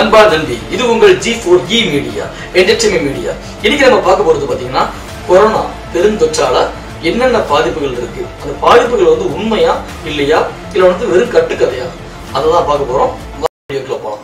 நண்பா நன்றி இது உங்கள் G four E media entertainment media இன்னைக்கு நம்ம பார்க்க போறது பாத்தீங்கன்னா கொரோனா பெருந்தொற்றால என்னென்ன பாதிப்புகள் இருக்கு அந்த பாதிப்புகள் வந்து உண்மையா இல்லையா இல்ல வந்து வெறும் கட்டுக்கதையா அதை தான் பார்க்க போறோம் வா, வீடியோக்குள்ள போலாம்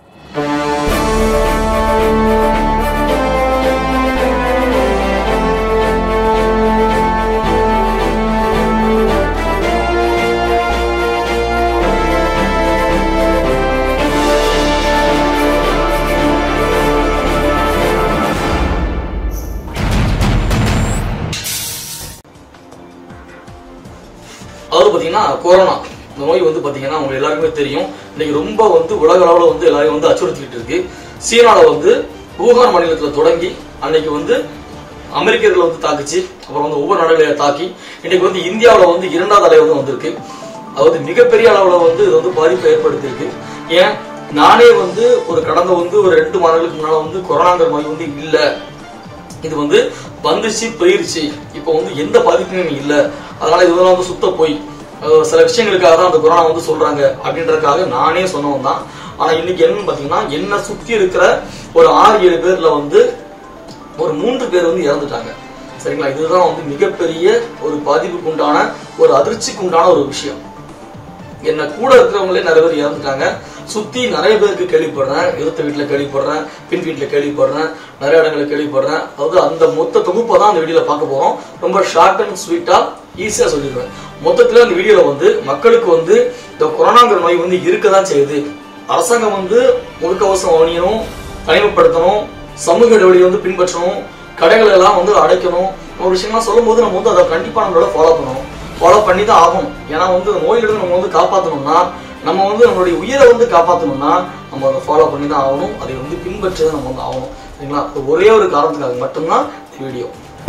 அதாவது பாத்தீங்கன்னா கொரோனா இந்த நோய் வந்து பாத்தீங்கன்னா உங்களுக்கு எல்லாருக்குமே தெரியும் இன்னைக்கு ரொம்ப வந்து உலக அளவுல வந்து எல்லாரையும் வந்து அச்சுறுத்திட்டு இருக்கு சீனால வந்து ஊகான் மாநிலத்துல தொடங்கி அன்னைக்கு வந்து அமெரிக்கர்களை வந்து தாக்குச்சு அப்புறம் வந்து ஒவ்வொரு நாடுகளையும் தாக்கி இன்னைக்கு வந்து இந்தியாவுல வந்து இரண்டாவது அலை வந்து வந்திருக்கு அதாவது மிகப்பெரிய அளவுல வந்து இது வந்து பாதிப்பை ஏற்படுத்தியிருக்கு ஏன் நானே வந்து ஒரு கடந்த வந்து ஒரு ரெண்டு மாதங்களுக்கு முன்னால வந்து கொரோனாங்கிற நோய் வந்து இல்ல இது வந்து வந்துச்சு போயிருச்சு இப்போ வந்து எந்த பாதிப்புமே இல்ல அதனால இதெல்லாம் வந்து சுத்த போய் அஹ் சில விஷயங்களுக்காக தான் அந்த கொரோனா வந்து சொல்றாங்க அப்படின்றதுக்காக நானே சொன்னவன் தான் ஆனா இன்னைக்கு என்னன்னு பாத்தீங்கன்னா என்ன சுத்தி இருக்கிற ஒரு ஆறு ஏழு பேர்ல வந்து ஒரு மூன்று பேர் வந்து இறந்துட்டாங்க சரிங்களா இதுதான் வந்து மிகப்பெரிய ஒரு பாதிப்புக்கு உண்டான ஒரு அதிர்ச்சிக்கு உண்டான ஒரு விஷயம் என்ன கூட இருக்கிறவங்களே நிறைய பேர் இறந்துட்டாங்க சுத்தி நிறைய பேருக்கு கேள்விப்படுறேன் எடுத்த வீட்டுல கேள்விப்படுறேன் பின் வீட்டுல கேள்விப்படுறேன் நிறைய இடங்களை கேள்விப்படுறேன் அதாவது அந்த மொத்த தொகுப்பை தான் அந்த வீடியோல பார்க்க போறோம் ரொம்ப ஷார்ட் அண்ட் ஸ்வீட்டா ஈஸியா சொல்லிடுவேன் மொத்தத்துல அந்த வீடியோல வந்து மக்களுக்கு வந்து இந்த கொரோனாங்கிற நோய் வந்து இருக்கதான் செய்யுது அரசாங்கம் வந்து முகக்கவசம் அணியணும் தனிமைப்படுத்தணும் சமூக இடைவெளியை வந்து பின்பற்றணும் கடைகளை எல்லாம் வந்து அடைக்கணும் ஒரு விஷயம்லாம் சொல்லும்போது நம்ம வந்து அதை கண்டிப்பா நம்மளோட ஃபாலோ பண்ணணும் ஃபாலோ பண்ணி தான் ஆகணும் ஏன்னா வந்து இந்த நோயிலிருந்து நம்ம வந்து காப்பாற்றணும்னா நம்ம வந்து நம்மளுடைய உயிரை வந்து காப்பாற்றணும்னா நம்ம அதை ஃபாலோ பண்ணி தான் ஆகணும் அதை வந்து பின்பற்றி தான் நம்ம வந்து ஆகணும் சரிங்களா அது ஒரே ஒரு காரணத்துக்காக மட்டும்தான் இந்த வீடியோ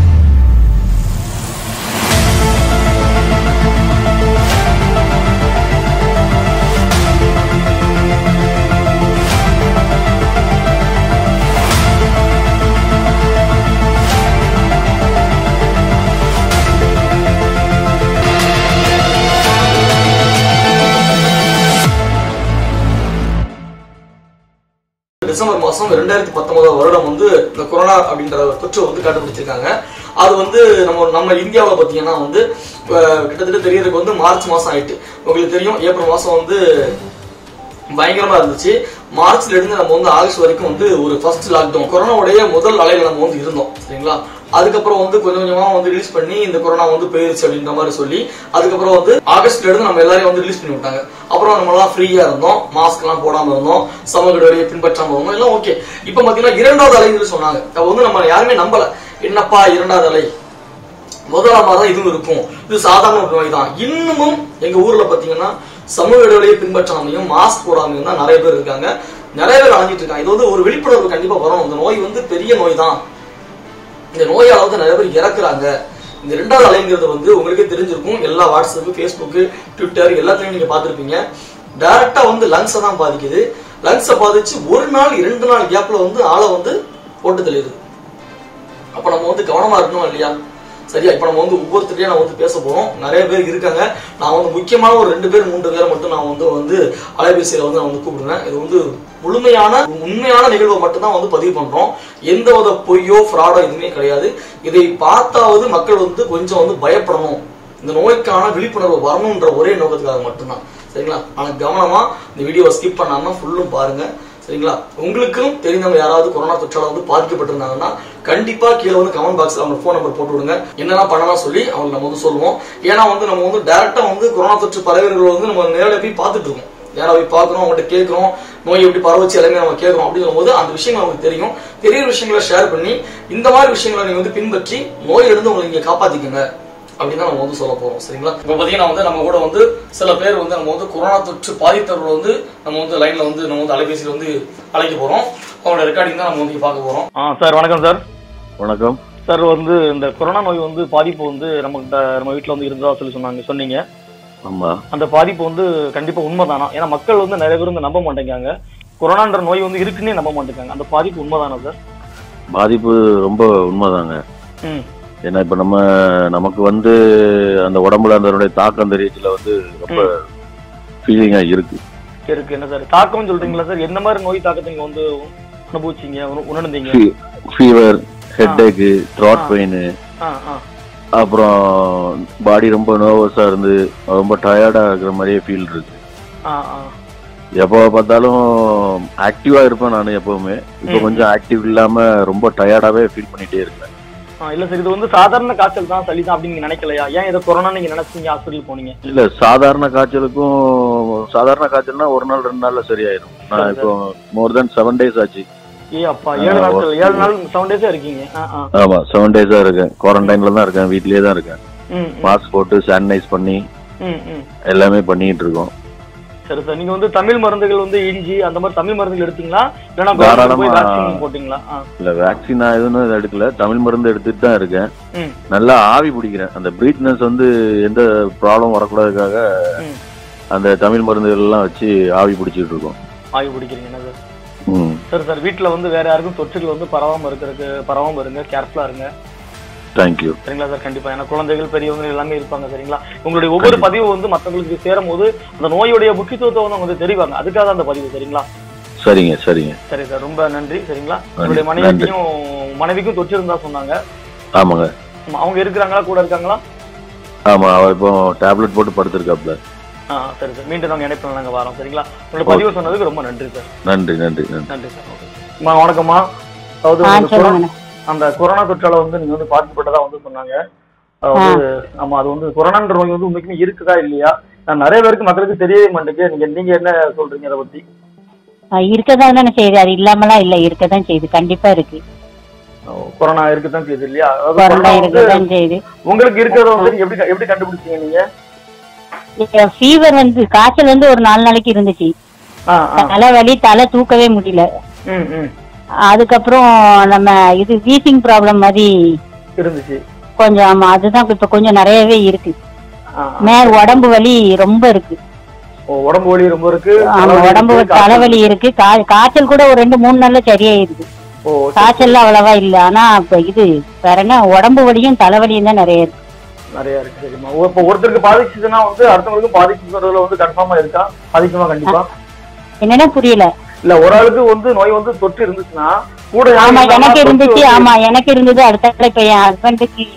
டிசம்பர் மாசம் ரெண்டாயிரத்தி பத்தொன்பதாம் வருடம் வந்து இந்த கொரோனா அப்படின்ற ஒரு தொற்று வந்து கண்டுபிடிச்சிருக்காங்க அது வந்து நம்ம நம்ம இந்தியாவில் பார்த்தீங்கன்னா வந்து அஹ், கிட்டத்தட்ட தெரியறதுக்கு வந்து மார்ச் மாசம் ஆயிட்டு உங்களுக்கு தெரியும் ஏப்ரல் மாசம் வந்து பயங்கரமா இருந்துச்சு மார்ச்ல இருந்து நம்ம வந்து ஆகஸ்ட் வரைக்கும் வந்து ஒரு ஃபர்ஸ்ட் லாக்டவுன் கொரோனாவுடைய முதல் அலையில நம்ம வந்து இருந்தோம் சரிங்களா அதுக்கப்புறம் வந்து கொஞ்சம் கொஞ்சமா வந்து ரிலீஸ் பண்ணி இந்த கொரோனா வந்து போயிருச்சு அப்படின்ற மாதிரி சொல்லி அதுக்கப்புறம் வந்து ஆகஸ்ட்ல இருந்து நம்ம எல்லாரையும் வந்து ரிலீஸ் பண்ணி விட்டாங்க அப்புறம் நம்ம எல்லாம் ஃப்ரீயா இருந்தோம் மாஸ்க் எல்லாம் போடாம இருந்தோம் சமூக இடைவெளியை பின்பற்றாம இருந்தோம் எல்லாம் ஓகே இப்போ பாத்தீங்கன்னா இரண்டாவது அலைன்னு சொன்னாங்க அப்ப வந்து நம்ம யாருமே நம்பல என்னப்பா இரண்டாவது அலை முதலாமா தான் இதுவும் இருக்கும் இது சாதாரண ஒரு நோய் தான் இன்னமும் எங்க ஊர்ல பாத்தீங்கன்னா சமூக இடைவெளியை பின்பற்றாமையும் மாஸ்க் போடாமையும் தான் நிறைய பேர் இருக்காங்க நிறைய பேர் அலைஞ்சிட்டு இருக்காங்க இது வந்து ஒரு விழிப்புணர்வு கண்டிப்பா வரணும் இந்த நோய் வந்து பெரிய நோய் தான் இந்த நோயால வந்து நிறைய பேர் இறக்குறாங்க இந்த ரெண்டாவது அலைங்கிறது வந்து உங்களுக்கே தெரிஞ்சிருக்கும் எல்லா வாட்ஸ்அப் ஃபேஸ்புக் ட்விட்டர் எல்லாத்துலயும் நீங்க பார்த்திருப்பீங்க டைரக்டா வந்து லங்ஸை தான் பாதிக்குது லங்ஸை பாதிச்சு ஒரு நாள் இரண்டு நாள் கேப்ல வந்து ஆளை வந்து போட்டு தள்ளிடுது அப்ப நம்ம வந்து கவனமா இருக்கணும் இல்லையா சரியா இப்ப நம்ம வந்து ஒவ்வொருத்தரையும் நான் வந்து பேச போறோம் நிறைய பேர் இருக்காங்க நான் வந்து முக்கியமான ஒரு ரெண்டு பேர் மூன்று பேரை மட்டும் நான் வந்து வந்து அலைபேசியில வந்து நான் வந்து கூப்பிடுவேன் இது வந்து முழுமையான உண்மையான நிகழ்வை மட்டும் தான் வந்து பதிவு பண்றோம் எந்த வித பொய்யோ ஃப்ராடோ எதுவுமே கிடையாது இதை பார்த்தாவது மக்கள் வந்து கொஞ்சம் வந்து பயப்படணும் இந்த நோய்க்கான விழிப்புணர்வு வரணுன்ற ஒரே நோக்கத்துக்காக மட்டும்தான் சரிங்களா ஆனா கவனமா இந்த வீடியோவை ஸ்கிப் பண்ணாம ஃபுல்லும் பாருங்க சரிங்களா உங்களுக்கும் தெரிந்தவங்க யாராவது கொரோனா தொற்றால வந்து பாதிக்கப்பட்டிருந்தாங்கன்னா கண்டிப்பா கீழே வந்து கமெண்ட் பாக்ஸ்ல அவங்க ஃபோன் நம்பர் போட்டு விடுங்க என்னெல்லாம் பண்ணலாம் சொல்லி அவங்களுக்கு நம்ம வந்து சொல்லுவோம் ஏன்னா வந்து நம்ம வந்து டைரக்டா வந்து கொரோனா தொற்று பரவிகள் வந்து நம்ம நேரடியாக போய் பார்த்துட்டு இருக்கோம் நேரா போய் பார்க்குறோம் அவங்ககிட்ட கேட்குறோம் நோய் எப்படி பரவச்சு எல்லாமே நம்ம கேட்குறோம் அப்படிங்கும் போது அந்த விஷயங்கள் நமக்கு தெரியும் தெரியிற விஷயங்களை ஷேர் பண்ணி இந்த மாதிரி விஷயங்களை நீங்க வந்து பின்பற்றி நோயிலிருந்து உங்களை நீங்க காப்பாத்திக்கங்க அப்படின்னு தான் நம்ம வந்து சொல்ல போறோம் சரிங்களா இப்போ பாத்தீங்கன்னா வந்து நம்ம கூட வந்து சில பேர் வந்து நம்ம வந்து கொரோனா தொற்று பாதித்தவர்கள் வந்து நம்ம வந்து லைன்ல வந்து நம்ம வந்து அலைபேசியில் வந்து அழைக்க போறோம் அவங்களோட ரெக்கார்டிங் தான் நம்ம வந்து பார்க்க போறோம் ஆ சார் வணக்கம் சார் வணக்கம் சார் வந்து இந்த கொரோனா நோய் வந்து பாதிப்பு வந்து நமக்கு நம்ம வீட்டில் வந்து இருந்ததா சொல்லி சொன்னாங்க சொன்னீங்க ஆமா அந்த பாதிப்பு வந்து கண்டிப்பா உண்மைதானா ஏன்னா மக்கள் வந்து நிறைய பேர் வந்து நம்ப மாட்டேங்காங்க கொரோனான்ற நோய் வந்து இருக்குன்னே நம்ப மாட்டேங்காங்க அந்த பாதிப்பு உண்மைதானா சார் பாதிப்பு ரொம்ப உண்மைதாங்க ம் ஏன்னா இப்ப நம்ம நமக்கு வந்து அந்த உடம்புல அதனுடைய தாக்கம் தெரியத்துல வந்து ரொம்ப ஃபீலிங்கா இருக்கு இருக்கு என்ன சார் தாக்கம் சொல்றீங்களா சார் என்ன மாதிரி நோய் தாக்கத்தை நீங்க வந்து அனுபவிச்சீங்க உண- உணர்ந்தீங்க ஃபீவர் ஹெட்டேக்கு த்ராட் பெயின் ஆ ஆ அப்புறம் பாடி ரொம்ப நர்வஸா இருந்து ரொம்ப டயர்டா இருக்கிற மாதிரியே ஃபீல் இருக்கு ஆ ஆ எப்போ பார்த்தாலும் ஆக்டிவா இருப்பேன் நான் எப்பவுமே இப்போ கொஞ்சம் ஆக்டிவ் இல்லாம ரொம்ப டயர்டாவே ஃபீல் பண்ணிட்டே இருக்கேன் ஆ, இல்ல சார் இது வந்து சாதாரண காய்ச்சல் தான் சளி தான் அப்படின்னு நீங்க நினைக்கலையா ஏன் இதை கொரோனா நீங்க நினைச்சீங்க ஹாஸ்பிட்டல் போனீங்க இல்ல சாதாரண காய்ச்சலுக்கும் சாதாரண காய்ச்சல்னா ஒரு நாள் ரெண்டு நாள்ல சரியாயிரும் நான் இப்போ மோர் தென் செவன் டேஸ் ஆச்சு ஏ அப்பா ஏழு நாட்கள் ஏழு நாள் செவன் டேஸா இருக்கீங்க ஆ ஆ ஆமா செவன் டேஸா இருக்கேன் குவாரண்டைன்ல தான் இருக்கேன் வீட்லயே தான் இருக்கேன் ம் ம், மாஸ்க் போட்டு சானிடைஸ் பண்ணி ம் ம் எல்லாமே பண்ணிட்டு இருக்கோம் சரி சார் நீங்க வந்து தமிழ் மருந்துகள் வந்து இஞ்சி அந்த மாதிரி தமிழ் மருந்துகள் எடுத்தீங்களா இல்லைன்னா தாராளமா- போய் வேக்சின் போட்டீங்களா ஆ இல்ல வேக்சின் நான் எதுவும் எடுக்கல தமிழ் மருந்து எடுத்துட்டு தான் இருக்கேன் ம் நல்லா ஆவி பிடிக்கிறேன் அந்த பிரீத்னஸ் வந்து எந்த ப்ராப்ளம் வரக்கூடாதுக்காக ம் அந்த தமிழ் மருந்துகள் எல்லாம் வச்சு ஆவி பிடிச்சிட்டு இருக்கோம் ஆய்வு பிடிக்கிறீங்க என்ன சார் ம் சரி சார் வீட்ல வந்து வேற யாருக்கும் தொற்றுகள் வந்து பரவாம இருக்கிறதுக்கு பரவாம இருங்க கேர்ஃபுல்லா இருங்க தேங்க்யூ சரிங்களா சார் கண்டிப்பா ஏன்னா குழந்தைகள் பெரியவங்க எல்லாமே இருப்பாங்க சரிங்களா உங்களுடைய ஒவ்வொரு பதிவு வந்து மத்தவங்களுக்கு சேரும் போது அந்த நோயுடைய முக்கியத்துவத்தை வந்து அவங்க வந்து தெரிவாங்க அதுக்காக தான் அந்த பதிவு சரிங்களா சரிங்க சரிங்க சரி சார் ரொம்ப நன்றி சரிங்களா உங்களுடைய மனைவிக்கும் மனைவிக்கும் தொற்று இருந்தா சொன்னாங்க ஆமாங்க ஆமா, அவங்க இருக்கிறாங்களா கூட இருக்காங்களா ஆமா அவ இப்போ டேப்லெட் போட்டு படுத்திருக்காப்ல ஆ சரி சார் மீண்டும் நாங்க இணைப்பில் நாங்க வரோம் சரிங்களா உங்களுடைய பதிவு சொன்னதுக்கு ரொம்ப நன்றி சார் நன்றி நன்றி நன்றி நன்றி சார் ஓகே அம்மா வணக்கம்மா அதாவது ஆ வந்து கொரோனா- சொல்லுங்க அந்த கொரோனா தொற்றால வந்து நீங்க வந்து பாதிக்கப்பட்டதா வந்து சொன்னாங்க அதாவது ஆமா அது வந்து கொரோனான்ற நோய் வந்து உண்மைக்குமே இருக்குதா இல்லையா நான் நிறைய பேருக்கு மக்களுக்கு தெரியவே மாட்டேங்குது நீங்க நீங்க என்ன சொல்றீங்க அதை பத்தி இருக்கதான் தானே செய்யுது அது இல்லாமலாம் இல்ல இருக்கதான் செய்யுது கண்டிப்பா இருக்கு கொரோனா இருக்குதான் செய்யுது இல்லையா அதாவது கொரோனா கொரோனா வந்து இருக்கதான் செய்யுது உங்களுக்கு இருக்கிறத வந்து நீங்க எப்படி எப்படி கண்டுபிடிச்சீங்க நீங்க ஃபீவர் வந்து காய்ச்சல் வந்து ஒரு நாலு நாளைக்கு இருந்துச்சு ஆ ஆ தலைவலி தலை தூக்கவே முடியல ம் ம் அதுக்கப்புறம் நம்ம இது வீசிங் ப்ராப்ளம் மாதிரி இருந்துச்சு கொஞ்சம் ஆமா அதுதான் இப்ப கொஞ்சம் நிறையவே இருக்கு ஆ, ஆ. மே உடம்பு வலி ரொம்ப இருக்கு ஓ, உடம்பு வலி ரொம்ப இருக்கு ஆமா தலைவலி உடம்பு இருக்கு, காய்ச்சல் தலைவலி இருக்கு கா- காய்ச்சல் கூட ஒரு ரெண்டு மூணு நாள்ல சரியாயிருது ஓ சரி, காய்ச்சல் அவ்வளவா இல்ல ஆனா இப்ப இது வேற என்ன உடம்பு வலியும் தலைவலியும் தான் நிறைய இருக்கு நிறைய இருக்கு சரிம்மா ஓ, இப்போ ஒருத்தருக்கு பாதிச்சுதுன்னா வந்து அடுத்தவங்களுக்கும் பாதிக்குங்கிறதுல வந்து கன்ஃபார்மா இருக்கா பாதிக்குமா கண்டிப்பா என்னன்னா புரியல இல்ல ஒரு ஆளுக்கு வந்து நோய் வந்து தொற்று இருந்துச்சுன்னா கூட யாரும் ஆமா இருந்தாங்கன்னா எனக்கு தொற்று இருந்துச்சு வந்து- ஆமா எனக்கு இருந்தது அடுத்த இப்ப என் ஹஸ்பண்டுக்கு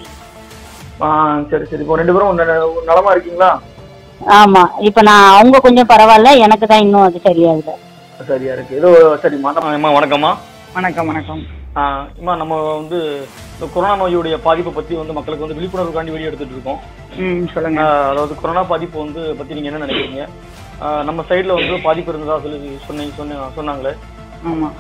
ஆ, சரி சரி இப்போ ரெண்டு பேரும் ந- நலமா இருக்கீங்களா ஆமா இப்ப நான் அவங்க கொஞ்சம் பரவாயில்ல எனக்கு தான் இன்னும் அது சரியாகல சரியா இருக்கு ஏதோ சரிம்மா அம்மா வணக்கம்மா வணக்கம் வணக்கம் அம்மா நம்ம வந்து இந்த கொரோனா நோயுடைய பாதிப்பை பத்தி வந்து மக்களுக்கு வந்து விழிப்புணர்வுக்காண்டி வெளியே எடுத்துட்டு இருக்கோம் ம் சொல்லுங்க ஆஹ் அதாவது கொரோனா பாதிப்பு வந்து பத்தி நீங்க என்ன நினைக்கிறீங்க ஆஹ் நம்ம சைடுல வந்து பாதிப்பு இருந்ததா சொல்லி சொன்னீங்க சொன்ன சொன்னாங்களே ஆமா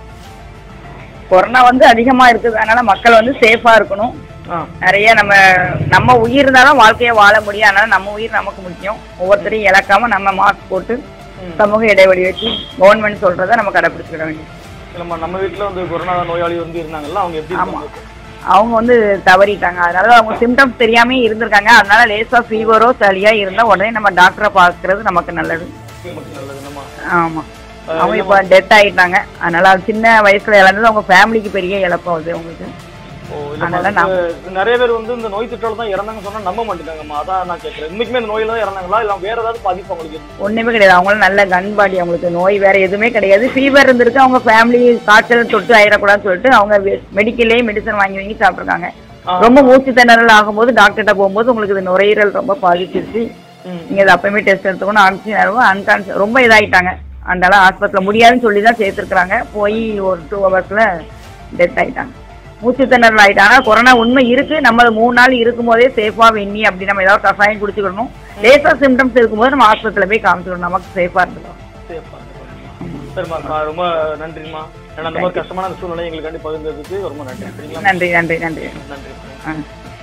கொரோனா வந்து அதிகமா இருக்குது அதனால மக்கள் வந்து சேஃபா இருக்கணும் ஆ நிறைய நம்ம நம்ம உயிர் இருந்தாலும் வாழ்க்கையை வாழ முடியும் அதனால நம்ம உயிர் நமக்கு முக்கியம் ஒவ்வொருத்தரையும் இழக்காம நம்ம மாஸ்க் போட்டு சமூக இடைவெளி வச்சு கவர்மெண்ட் சொல்றதை நம்ம கடைபிடிச்சிட வேண்டியது நம்ம நம்ம வீட்ல வந்து கொரோனா நோயாளி வந்து இருந்தாங்கல்ல அவங்க எப்படி ஆமா இருக்காங்க? அவங்க வந்து தவறிட்டாங்க அதனால அவங்க சிம்டம்ஸ் தெரியாம இருந்திருக்காங்க அதனால லேசா ஃபீவரோ சளியா இருந்தா உடனே நம்ம டாக்டரை பார்க்கறது நமக்கு நல்லது நமக்கு நல்லது நம்ம ஆமா அவங்க இப்ப டெத் ஆயிட்டாங்க அதனால அது சின்ன வயசுல இழந்தது அவங்க ஃபேமிலிக்கு பெரிய இழப்பாகுது அவங்களுக்கு ஓ, இல்ல அதனால வந்து நிறைய பேர் வந்து இந்த நோய் தொற்றால தான் இறந்தாங்க சொன்னா நம்ப மாட்டேங்காங்கம்மா அதான் நான் கேட்கறேன் உண்மைக்குமே இந்த நோயில தான் இறந்தாங்களா இல்ல வேற ஏதாவது பாதிப்பு அவங்களுக்கு இருக்கு ஒண்ணுமே கிடையாது அவங்களும் நல்ல கன் பாடி அவங்களுக்கு நோய் வேற எதுவுமே கிடையாது ஃபீவர் இருந்திருக்கு அவங்க ஃபேமிலி காய்ச்சல் தொட்டு ஆயிடக்கூடாதுன்னு சொல்லிட்டு அவங்க மெடிக்கல்லே மெடிசன் வாங்கி வாங்கி சாப்பிட்டுருக்காங்க ஆ. ரொம்ப மூச்சு திணறல் ஆகும்போது டாக்டர்கிட்ட போகும்போது உங்களுக்கு இது நுரையீரல் ரொம்ப பாதிச்சிருச்சு ம். நீங்க இது அப்பயுமே டெஸ்ட் எடுத்துக்கணும் ஆக்சிஜன் அன்கான்சியஸ் ரொம்ப இதாயிட்டாங்க அதனால ஆஸ்பத்திரியில் முடியாதுன்னு சொல்லி தான் சேர்த்துருக்குறாங்க போய் ஒரு டூ ஹவர்ஸ்ல டெத் ஆயிட்டாங்க மூச்சு திணறல் ஆயிட்டாங்க கொரோனா உண்மை இருக்கு நம்ம அது மூணு நாள் இருக்கும்போதே சேஃபா வெண்ணி அப்படி நம்ம ஏதாவது கஷாயம் குடிச்சுக்கணும் லேசா சிம்டம்ஸ் இருக்கும்போது நம்ம ஆஸ்பத்திரியில் போய் காமிச்சுக்கணும் நமக்கு சேஃபா இருந்துக்கலாம் சேஃபா இருக்கணும். சரிம்மா நான் ரொம்ப நன்றிம்மா ஏன்னா அந்த மாதிரி கஷ்டமான சூழ்நிலை எங்களுக்காண்டி பகிர்ந்ததுக்கு ரொம்ப நன்றி சரிங்களா நன்றி நன்றி நன்றி நன்றி ஆ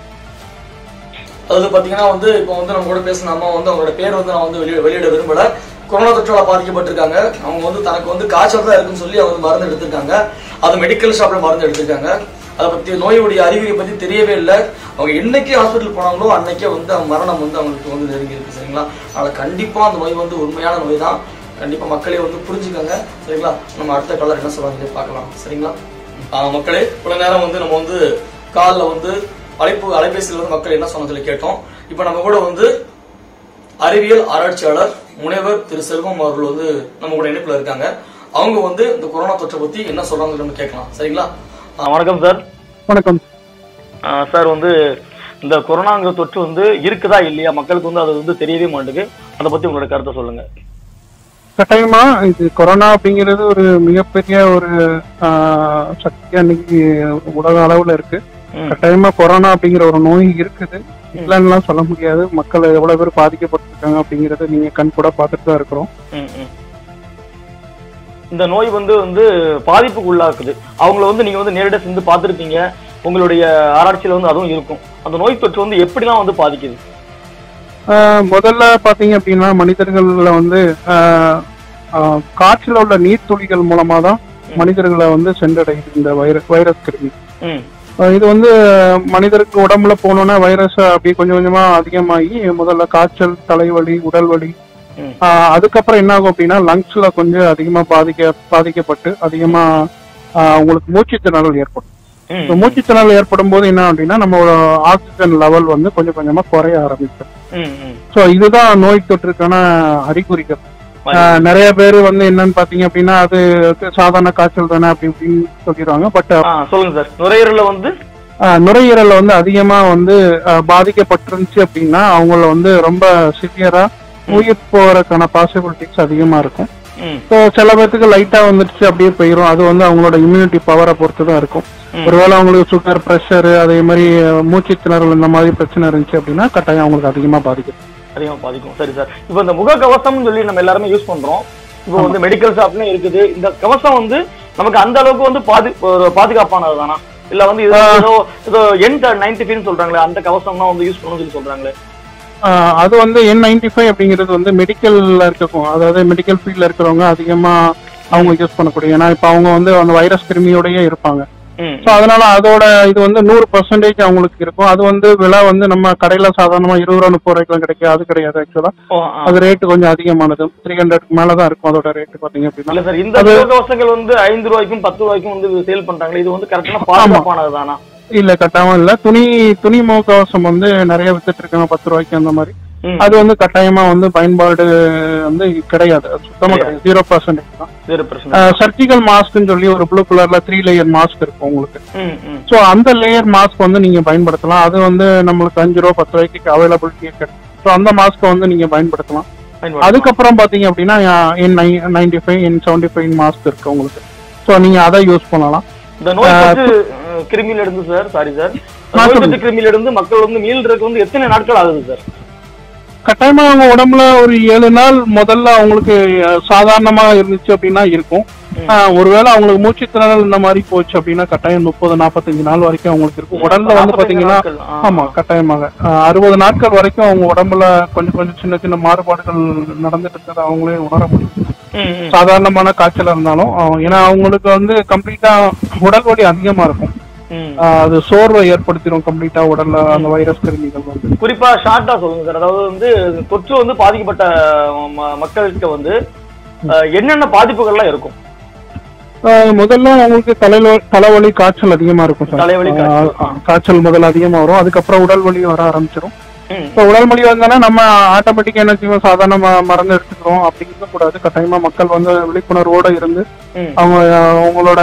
அதாவது பாத்தீங்கன்னா வந்து இப்போ வந்து நம்ம கூட பேசின அம்மா வந்து அவங்களோட பேர் வந்து நான் வந்து வெளிய வெளியிட விரும்பல கொரோனா தொற்றால பாதிக்கப்பட்டிருக்காங்க அவங்க வந்து தனக்கு வந்து காய்ச்சல் தான் இருக்குன்னு சொல்லி அவங்க வந்து மருந்து எடுத்திருக்காங்க அது மெடிக்கல் ஷாப்ல மருந்து எடுத்திருக்காங்க அதை பத்தி நோயுடைய அறிகுறியை பத்தி தெரியவே இல்லை அவங்க என்னைக்கு ஹாஸ்பிட்டல் போனாங்களோ அன்னைக்கே வந்து அவங்க மரணம் வந்து அவங்களுக்கு வந்து நெருங்கி இருக்கு சரிங்களா அதனால கண்டிப்பா அந்த நோய் வந்து உண்மையான நோய் தான் கண்டிப்பா மக்களே வந்து புரிஞ்சுக்கோங்க சரிங்களா நம்ம அடுத்த கலர் என்ன சொல்றாங்க பார்க்கலாம் சரிங்களா ஆஹ் மக்களே இவ்வளவு நேரம் வந்து நம்ம வந்து காலில் வந்து அழைப்பு அலைபேசியில் வந்து மக்கள் என்ன சொன்னதில் கேட்டோம் இப்போ நம்ம கூட வந்து அறிவியல் ஆராய்ச்சியாளர் முனைவர் திரு செல்வம் அவர்கள் வந்து நம்ம கூட இணைப்புல இருக்காங்க அவங்க வந்து இந்த கொரோனா தொற்றை பத்தி என்ன சொல்றாங்க நம்ம கேட்கலாம் சரிங்களா ஆ, வணக்கம் சார் வணக்கம் ஆ, சார் வந்து இந்த கொரோனாங்கிற தொற்று வந்து இருக்குதா இல்லையா மக்களுக்கு வந்து அது வந்து தெரியவே மாட்டேங்குது அதை பத்தி உங்களோட கருத்தை சொல்லுங்க கட்டாயமா இது கொரோனா அப்படிங்கிறது ஒரு மிகப்பெரிய ஒரு ஆஹ், சக்தி அன்னைக்கு உலக அளவுல இருக்கு ம். கட்டாயமா கொரோனா அப்படிங்கிற ஒரு நோய் இருக்குது இல்லைன்னுலாம் சொல்ல முடியாது மக்கள் எவ்வளவு பேர் பாதிக்கப்பட்டிருக்காங்க அப்படிங்கறத நீங்க கண் கூட பார்த்துட்டு தான் இருக்கிறோம் ம், ம். இந்த நோய் வந்து வந்து பாதிப்புக்கு உள்ளாக்குது அவங்கள வந்து நீங்க வந்து நேரடியாக சென்று பார்த்துருப்பீங்க உங்களுடைய ஆராய்ச்சியில வந்து அதுவும் இருக்கும் அந்த நோய் தொற்று வந்து எப்படிலாம் வந்து பாதிக்குது ஆஹ், முதல்ல பாத்தீங்க அப்படின்னா மனிதர்கள்ல வந்து ஆஹ், ஆஹ், காற்றில் உள்ள நீர் துளிகள் மூலமா தான் மனிதர்களை வந்து சென்றடையுது இந்த வைரஸ் வைரஸ் கிருமி ம் அஹ் இது வந்து மனிதருக்கு உடம்புல போனோன்னா வைரஸ் அப்படியே கொஞ்சம் கொஞ்சமா அதிகமாகி முதல்ல காய்ச்சல் தலைவலி உடல் வலி ம். ஆஹ் அதுக்கப்புறம் என்ன ஆகும் அப்படின்னா லங்ஸ்ல கொஞ்சம் அதிகமா பாதிக்க பாதிக்கப்பட்டு அதிகமா ஆஹ் உங்களுக்கு மூச்சு திணறல் ஏற்படும் ம் இப்போ மூச்சு திணறல் ஏற்படும் போது என்ன அப்படின்னா நம்மளோட ஆக்சிஜன் லெவல் வந்து கொஞ்சம் கொஞ்சமா குறைய ஆரம்பிக்கும் ம் ம் ஸோ இதுதான் நோய் தொற்றுக்கான அறிகுறிகள் ஆஹ் நிறைய பேர் வந்து என்னன்னு பாத்தீங்க அப்படின்னா அது சாதாரண காய்ச்சல் தானே அப்படி இப்படின்னு சொல்லிடுவாங்க பட் ஆ சொல்லுங்க சார் நுரையீரல்ல வந்து ஆஹ் நுரையீரல்ல வந்து அதிகமா வந்து ஆஹ் பாதிக்கப்பட்டிருந்துச்சு அப்படின்னா அவங்கள வந்து ரொம்ப சிவியரா உயிர் போறதுக்கான பாசிபிலிட்டிஸ் அதிகமா இருக்கும் ம் ஸோ சில பேர்த்துக்கு லைட்டா வந்துடுச்சு அப்படியே போயிடும் அது வந்து அவங்களோட இம்யூனிட்டி பவரை பொறுத்து தான் இருக்கும் ம். ஒருவேளை அவங்களுக்கு சுகர் ப்ரெஷர் அதே மாதிரி ஆஹ் மூச்சு திணறல் இந்த மாதிரி பிரச்சனை இருந்துச்சு அப்படின்னா கட்டாயம் அவங்களுக்கு அதிகமா பாதிக்கும் அதிகமா பாதிக்கும் சரி சார் இப்போ இந்த முக கவசம்னு சொல்லி நம்ம எல்லாருமே யூஸ் பண்றோம் இப்போ வந்து மெடிக்கல் ஷாப்லயும் இருக்குது இந்த கவசம் வந்து நமக்கு அந்த அளவுக்கு வந்து பாதி ஒரு பாதுகாப்பானது தானா இல்ல வந்து இது ஏதோ ஏதோ என் நைன்டி ஃபைவ் சொல்றாங்களே அந்த கவசம் தான் வந்து யூஸ் பண்ணணும்னு சொல்லி சொல்றாங்களே ஆஹ் அது வந்து என் நைன்டி ஃபைவ் அப்படிங்கிறது வந்து மெடிக்கல்ல இருக்கக்கும் அதாவது மெடிக்கல் ஃபீல்ட்ல இருக்கிறவங்க அதிகமா அவங்க யூஸ் பண்ணக்கூடிய ஏன்னா இப்போ அவங்க வந்து அந்த வைரஸ் கிருமியோடயே இருப்பாங்க ம் ஸோ அதனால அதோட இது வந்து நூறு பர்சன்டேஜ் அவங்களுக்கு இருக்கும் அது வந்து விலை வந்து நம்ம கடையில சாதாரணமா இருபது ரூபா முப்பது ரூபாய்க்குலாம் கிடைக்கும் அது கிடையாது ஆக்சுவலா ஓ, ஆ. அது ரேட்டு கொஞ்சம் அதிகமானது த்ரீ ஹண்ட்ரட்க்கு மேல தான் இருக்கும் அதோட ரேட்டு பாத்தீங்க அப்படின்னா இல்ல சார் இந்த முக கவசங்கள் வந்து ஐந்து ரூபாய்க்கும் பத்து ரூபாய்க்கும் வந்து சேல் பண்றாங்களே இது வந்து கரெக்டான பாதுகாப்பானது தானா இல்ல கட்டாயம் இல்ல துணி துணி முகக்கவசம் வந்து நிறைய வித்துட்டு இருக்காங்க பத்து ரூபாய்க்கு அந்த மாதிரி ம். அது வந்து கட்டாயமா வந்து பயன்பாடு வந்து கிடையாது அது சுத்தமா கிடையாது ஜீரோ பர்சன்டேஜ் தான் வேறு பிரச்சனை சர்ஜிக்கல் மாஸ்க்னு சொல்லி ஒரு ப்ளூ கலர்ல த்ரீ லேயர் மாஸ்க் இருக்கும் உங்களுக்கு ம் ம் ஸோ அந்த லேயர் மாஸ்க் வந்து நீங்க பயன்படுத்தலாம் அது வந்து நம்மளுக்கு அஞ்சு ரூபா பத்து ரூபாய்க்கு அவைலபிலிட்டி கிடைக்கும் ஸோ அந்த மாஸ்க்கை வந்து நீங்க பயன்படுத்தலாம் பயன்படுத்தலாம். அதுக்கப்புறம் பாத்தீங்க அப்படின்னா N ninety five N seventy five mask இருக்கு உங்களுக்கு ஸோ நீங்க அதை யூஸ் பண்ணலாம் இந்த நோய் தொற்று அஹ், கிருமியில இருந்து சார் சாரி சார் நோய் சொல்லுங்க. தொற்று கிருமியில இருந்து மக்கள் வந்து மீள்றதுக்கு வந்து எத்தனை நாட்கள் ஆகுது சார் கட்டாயமா அவங்க உடம்புல ஒரு ஏழு நாள் முதல்ல அவங்களுக்கு அஹ், சாதாரணமா இருந்துச்சு அப்படின்னா இருக்கும் ஆஹ், ஒருவேளை அவங்களுக்கு மூச்சு திணறல் இந்த மாதிரி போச்சு அப்படின்னா கட்டாயம் முப்பது நாற்பத்தஞ்சு நாள் வரைக்கும் அவங்களுக்கு இருக்கும் உடல்ல வந்து பாத்தீங்கன்னா நாட்கள், ஆ. ஆமா கட்டாயமாக ஆஹ், அறுபது நாட்கள் வரைக்கும் அவங்க உடம்புல கொஞ்சம் கொஞ்சம் சின்ன சின்ன மாறுபாடுகள் நடந்துட்டு இருக்கிறத அவங்களே உணர முடியும் ம், ம். சாதாரணமான காய்ச்சல் இருந்தாலும் ஆஹ், ஏன்னா அவங்களுக்கு வந்து கம்ப்ளீட்டா உடல் வலி அதிகமா இருக்கும் ம். ஆஹ், அது சோர்வை ஏற்படுத்திடும் கம்ப்ளீட்டா உடல்ல அந்த வைரஸ் கிருமிகள் வந்து குறிப்பா ஷார்ட்டா சொல்லுங்க சார் அதாவது வந்து தொற்று வந்து பாதிக்கப்பட்ட ம- மக்களுக்கு வந்து அஹ், என்னென்ன பாதிப்புகள்லாம் இருக்கும் ஆஹ் முதல்ல அவங்களுக்கு தலைவலி தலைவலி காய்ச்சல் அதிகமா இருக்கும் சார் தலைவலி, காய்ச்சல். ஆஹ் காய்ச்சல் முதல்ல அதிகமா வரும் அதுக்கப்புறம் உடல் வலி வர ஆரம்பிச்சிடும் ம். இப்போ உடல் வலி வந்தானா நம்ம ஆட்டோமேட்டிக்கா என்ன செய்வோம் சாதாரண ம- மருந்து எடுத்துக்கிறோம் அப்படி இருக்கக்கூடாது கட்டாயமா மக்கள் வந்து விழிப்புணர்வோட இருந்து ம். அவங்க ஆஹ், அவங்களோட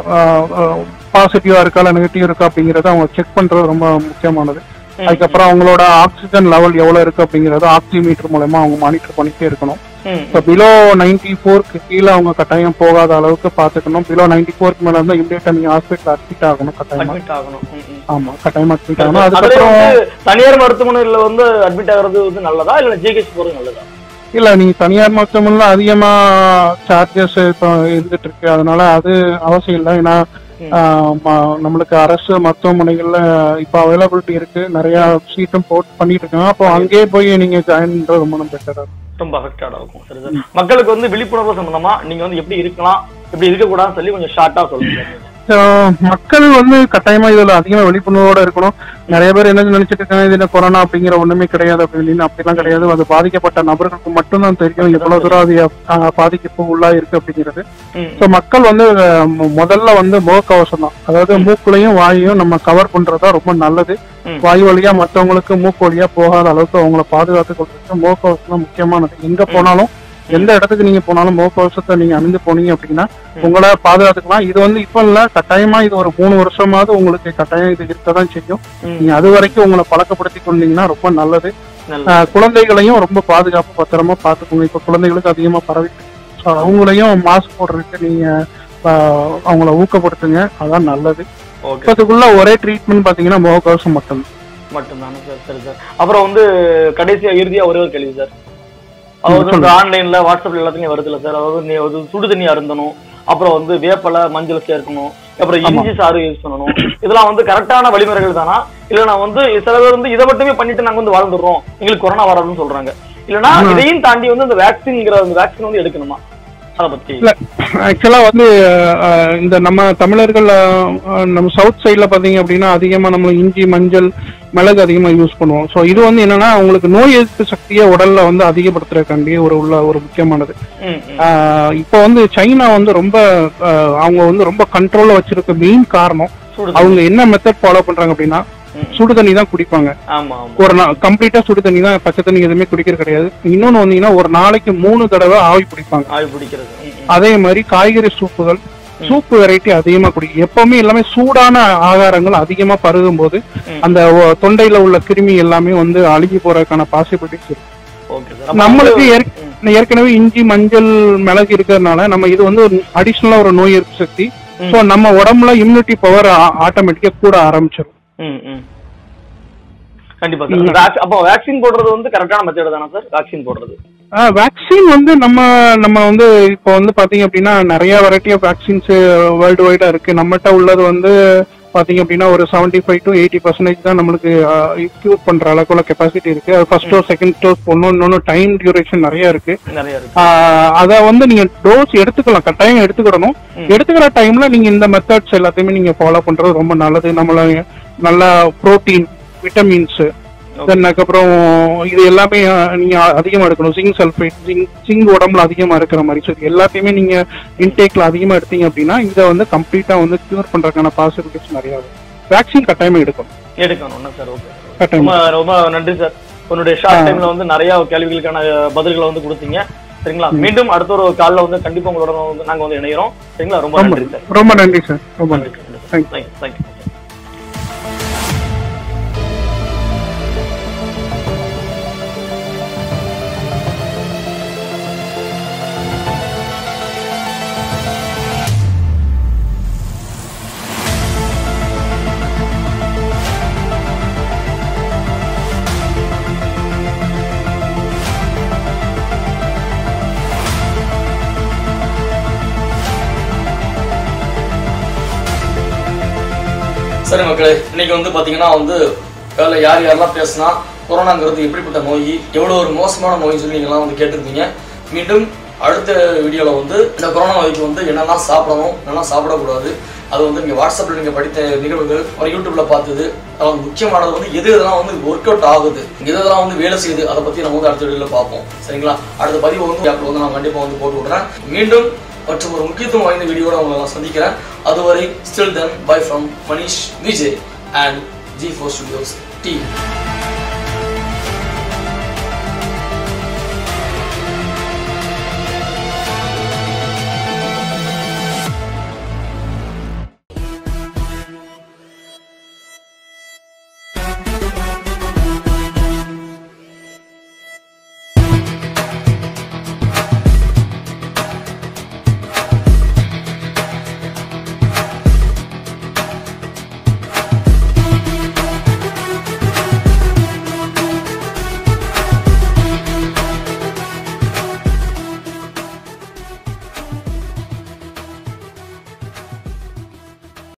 பாசிட்டிவா இருக்கா இல்ல நெகட்டிவ் இருக்கா அப்படிங்கறத அவங்க செக் பண்றது ரொம்ப முக்கியமானது அதுக்கப்புறம் அவங்களோட ஆக்சிஜன் லெவல் எவ்வளவு இருக்கு அப்படிங்கறத ஆக்சிமீட்டர் மூலமா அவங்க மானிட்டர் பண்ணிட்டே இருக்கணும் ம். இப்போ பிலோ நைன்டி ஃபோர்க்கு கீழே அவங்க கட்டாயம் போகாத அளவுக்கு பாத்துக்கணும் பிலோ நைன்டி ஃபோர்க்கு மேல இருந்தா இமீடியட்டா நீங்க ஹாஸ்பிட்டல் அட்மிட் ஆகணும் கட்டாயமா அட்மிட் ஆகணும் ம், ம். ஆமா கட்டாயமா அட்மிட் ஆகணும் அதுல அதுக்கப்புறம் வந்து தனியார் மருத்துவமனையில வந்து அட்மிட் ஆகுறது வந்து நல்லதா இல்ல ஜிஹெச் போறது நல்லதா இல்ல நீங்க தனியார் மருத்துவமனையில அதிகமா சார்ஜஸ் இப்போ இருந்துட்டு இருக்கு அதனால அது அவசியம் இல்லை ஏன்னா ஆஹ், ம- நம்மளுக்கு அரசு மருத்துவமனைகள்ல இப்போ அவைலபிலிட்டி இருக்கு நிறைய சீட்டும் போட் பண்ணிட்டு இருக்காங்க அப்போ அங்கேயே போய் நீங்க ஜாயின் பண்றது ரொம்ப பெட்டரா இருக்கும் ரொம்ப அஃபெக்டடா இருக்கும் சரி சார் மக்களுக்கு வந்து விழிப்புணர்வு சம்பந்தமா நீங்க வந்து எப்படி இருக்கலாம் எப்படி இருக்கக்கூடாதுன்னு சொல்லி கொஞ்சம் ஷார்ட்டா சொல்லுங்க So, மக்கள் வந்து கட்டாயமா இதுல அதிகமா விழிப்புணர்வோட இருக்கணும் நிறைய பேர் என்ன நினைச்சிட்டு இருக்காங்க இது என்ன கொரோனா அப்படிங்கிற ஒண்ணுமே கிடையாது அப்படின்னு அப்படிலாம் கிடையாது அது பாதிக்கப்பட்ட நபர்களுக்கு மட்டும்தான் தெரியும் எவ்வளவு தூரம் அது அஹ், பாதிப்பு உள்ளா இருக்கு அப்படிங்கிறது ம். ஸோ மக்கள் வந்து அஹ், மு- முதல்ல வந்து முகக்கவசம் தான் அதாவது மூக்குலையும் வாயையும் நம்ம கவர் பண்றதா ரொம்ப நல்லது ம். வாயு வழியா மத்தவங்களுக்கு மூக்கு வழியா போகாத அளவுக்கு அவங்கள பாதுகாத்துக் கொள்றதுக்கு முகக்கவசம் தான் முக்கியமானது எங்க போனாலும் எந்த இடத்துக்கு நீங்க போனாலும் முகக்கவசத்தை நீங்க அணிந்து போனீங்க அப்படின்னா உங்களை பாதுகாத்துக்கலாம் இது வந்து இப்ப இல்ல கட்டாயமா இது ஒரு மூணு வருஷமாவது உங்களுக்கு கட்டாயம் இது இருக்கதான் செய்யும் ம். நீங்க அது வரைக்கும் உங்களை பழக்கப்படுத்தி கொண்டீங்கன்னா ரொம்ப நல்லது நல்லது ஆஹ் குழந்தைகளையும் ரொம்ப பாதுகாப்பு பத்திரமா பாத்துக்கோங்க இப்ப குழந்தைகளுக்கு அதிகமா பரவி ஸோ அவங்களையும் மாஸ்க் போடுறதுக்கு நீங்க ஆஹ் அவங்கள ஊக்கப்படுத்துங்க அதான் நல்லது ஓகே இப்பத்துக்குள்ள ஒரே ட்ரீட்மெண்ட் பாத்தீங்கன்னா முகக்கவசம் மட்டும் மட்டும்தானே சார் சரி சார் அப்புறம் வந்து கடைசியா இறுதியா ஒரே ஒரு கேள்வி சார் அதாவது இந்த சொல்லுங்க. ஆன்லைன்ல வாட்ஸ்அப்ல எல்லாத்துலயும் வருதுல்ல சார் அதாவது நீ ஒரு சுடு தண்ணி அருந்தணும் அப்புறம் வந்து வேப்பலை மஞ்சள் சேர்க்கணும் அப்புறம் ஆமா. இஞ்சி சாறு யூஸ் பண்ணணும் இதெல்லாம் வந்து கரெக்டான வழிமுறைகள் தானா இல்ல நான் வந்து சில பேர் வந்து இதை மட்டுமே பண்ணிட்டு நாங்க வந்து வாழ்ந்துடுறோம் எங்களுக்கு கொரோனா வராதுன்னு சொல்றாங்க இல்லனா ஆமா. இதையும் தாண்டி வந்து இந்த வேக்சின்ங்கிற அந்த வேக்சின் வந்து எடுக்கணுமா அதை பத்தி இல்ல ஆக்சுவலா வந்து அஹ், இந்த நம்ம தமிழர்கள் அஹ், நம்ம சவுத் சைட்ல பாத்தீங்க அப்படின்னா அதிகமா நம்ம இஞ்சி மஞ்சள் மிளகு அதிகமா யூஸ் பண்ணுவோம் ஸோ இது வந்து என்னன்னா உங்களுக்கு நோய் எதிர்ப்பு சக்தியை உடல்ல வந்து அதிகப்படுத்துறதுக்காண்டி ஒரு உள்ள ஒரு முக்கியமானது ம், ம். ஆஹ் இப்போ வந்து சைனா வந்து ரொம்ப ஆஹ் அவங்க வந்து ரொம்ப கண்ட்ரோல்ல வச்சிருக்க மெயின் காரணம் சுடு தண்ணி. அவங்க என்ன மெத்தட் ஃபாலோ பண்றாங்க அப்படின்னா ம். சுடு தண்ணி தான் குடிப்பாங்க ஆமா ஆமா ஒரு நாள் கம்ப்ளீட்டா சுடு தண்ணி தான் பச்சை தண்ணி எதுவுமே குடிக்கிறது கிடையாது இன்னொன்னு வந்தீங்கன்னா ஒரு நாளைக்கு மூணு தடவை ஆவி பிடிப்பாங்க ஆவி பிடிக்கிறது ம், ம். அதே மாதிரி காய்கறி சூப்புகள் சூப்பு வெரைட்டி அதிகமா குடிக்கும் எப்பவுமே எல்லாமே சூடான ஆகாரங்கள் அதிகமா பருகும் போது ம். அந்த ஒ- தொண்டையில உள்ள கிருமி எல்லாமே வந்து அழுகி போறதுக்கான பாசிபிலிட்டிஸ் இருக்கு ஓகே சார் அப்ப நம்மளுக்கு வந்து- ஏற்க- ம். ஏற்கனவே இஞ்சி மஞ்சள் மிளகு இருக்கிறதுனால நம்ம இது வந்து அடிஷ்னலா ஒரு நோய் எதிர்ப்பு சக்தி ம். ஸோ நம்ம உடம்புல இம்யூனிட்டி பவர் ஆட்டோமேட்டிக்கா கூட ஆரம்பிச்சிடும் ம், ம். கண்டிப்பா சார் வேக்- அப்போ வேக்சின் போடுறது வந்து கரெக்டான மெத்தட் தானே சார் வேக்சின் போடுறது வேக்சின் வந்து நம்ம நம்ம வந்து இப்போ வந்து பாத்தீங்க அப்படின்னா நிறைய வெரைட்டி ஆஃப் வேக்சின்ஸ் வேர்ல்டு வைடா இருக்கு நம்மகிட்ட உள்ளது வந்து பாத்தீங்க அப்படின்னா ஒரு seventy five to eighty percentage தான் நம்மளுக்கு கியூர் பண்ற அளவுக்குள்ள கெப்பாசிட்டி இருக்கு அது ஃபர்ஸ்ட் டோஸ் செகண்ட் டோஸ் போடணும் இன்னொன்று டைம் டியூரேஷன் நிறைய இருக்கு நிறைய இருக்கு அத வந்து நீங்க டோஸ் எடுத்துக்கலாம் கட்டாயம் எடுத்துக்கிடணும் ம். எடுத்துக்கிற டைம்ல நீங்க இந்த மெத்தட்ஸ் எல்லாத்தையுமே நீங்க ஃபாலோ பண்றது ரொம்ப நல்லது நம்மள நல்லா புரோட்டீன் விட்டமின்ஸ் தென் அதுக்கப்புறம் இது எல்லாமே அஹ், நீங்க அதிகமா எடுக்கணும் ஜிங்க் சல்ஃபேட் ஜிங்க் ஜிங்க் உடம்புல அதிகமா இருக்கிற மாதிரி ஸோ இது எல்லாத்தையுமே நீங்க இன்டேக்ல அதிகமா எடுத்தீங்க அப்படின்னா இதை வந்து கம்ப்ளீட்டா வந்து கியூர் பண்றதுக்கான பாசிபிலிட்டிஸ் நிறைய இருக்கு வேக்சின் கட்டாயமா எடுக்கணும் எடுக்கணும் சார் ஓகே கட்டாயமா ரொம்ப ரொம்ப நன்றி சார் உன்னுடைய ஷார்ட் டைம்ல வந்து நிறைய கேள்விகளுக்கான பதில்களை வந்து கொடுத்தீங்க சரிங்களா மீண்டும் அடுத்த ஒரு கால்ல வந்து கண்டிப்பா உங்களோட வந்து நாங்க வந்து இணைகிறோம் சரிங்களா ரொம்ப ரொம்ப நன்றி சார் ரொம்ப நன்றி சார் ரொம்ப நன்றி Thank you. தேங்க்யூ தேங்க்யூ சரி மக்களே இன்னைக்கு வந்து பாத்தீங்கன்னா வந்து வேலை யார் யாரெல்லாம் பேசினா கொரோனாங்கிறது எப்படிப்பட்ட நோய் எவ்வளோ ஒரு மோசமான நோய் சொல்லி நீங்கள்லாம் வந்து கேட்டிருந்தீங்க மீண்டும் அடுத்த வீடியோவில் வந்து இந்த கொரோனா நோய்க்கு வந்து என்னெல்லாம் சாப்பிடணும் என்னெல்லாம் சாப்பிடக்கூடாது அது வந்து நீங்கள் வாட்ஸ்அப்பில் நீங்கள் படித்த நிகழ்வுகள் அப்புறம் யூடியூப்பில் பார்த்தது அதாவது முக்கியமானது வந்து எது இதெல்லாம் வந்து ஒர்க் அவுட் ஆகுது எது இதெல்லாம் வந்து வேலை செய்யுது அதை பற்றி நம்ம வந்து அடுத்த வீடியோவில் பார்ப்போம் சரிங்களா அடுத்த பதிவு வந்து ஆப்பில் வந்து நான் கண்டிப்பாக வந்து போட்டு விடுறேன் மீண்டும் மற்றும் ஒரு முக்கியத்துவம் வாய்ந்த வீடியோட உங்களை நான் சந்திக்கிறேன் அதுவரை still then bye from Manish Vijay and G four studios team